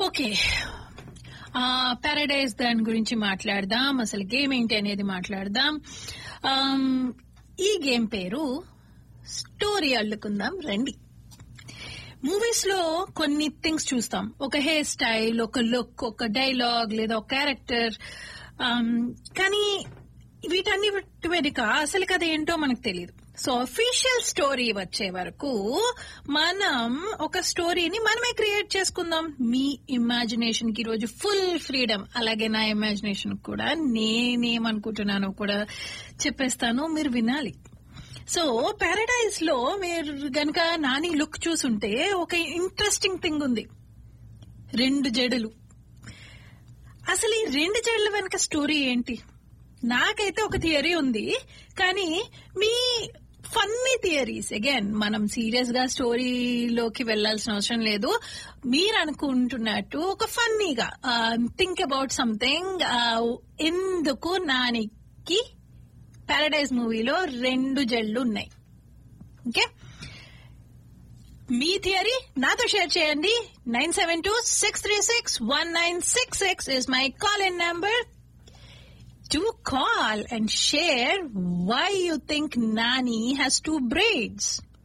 okay paradise దాని గురించి మాట్లాడదాం అసలు గేమ్ ఏంటి అనేది మాట్లాడదాం Um, ఈ గేమ్ పేరు స్టోరీ అల్లుకుందాం రండి మూవీస్ లో కొన్ని థింగ్స్ చూస్తాం ఒక హెయిర్ స్టైల్ ఒక లుక్ ఒక డైలాగ్ లేదా ఒక క్యారెక్టర్ కానీ వీటన్నిటి వెనుక అసలు కథ ఏంటో మనకు తెలియదు సో అఫీషియల్ స్టోరీ వచ్చే వరకు మనం ఒక స్టోరీని మనమే క్రియేట్ చేసుకుందాం మీ ఇమాజినేషన్ కి రోజు ఫుల్ ఫ్రీడమ్ అలాగే నా ఇమాజినేషన్ కూడా నేనేమనుకుంటున్నానో కూడా చెప్పేస్తాను మీరు వినాలి సో పారడైజ్ లో మీరు గనక నాని లుక్ చూసుంటే ఒక ఇంట్రెస్టింగ్ థింగ్ ఉంది రెండు జడలు అసలు ఈ రెండు జడల వెనక స్టోరీ ఏంటి నాకైతే ఒక థియరీ ఉంది కానీ మీ ఫన్నీ థియరీస్ అగైన్ మనం సీరియస్ గా స్టోరీలోకి వెళ్లాల్సిన అవసరం లేదు మీరు అనుకుంటున్నట్టు ఒక ఫన్నీగా థింక్ అబౌట్ సంథింగ్ ఎందుకు నానికి పారడైజ్ మూవీలో రెండు జళ్ళు ఉన్నాయి ఓకే మీ థియరీ నాతో షేర్ చేయండి nine seven two six three six one nine six six is my call in number to call and share why you think Nani has two braids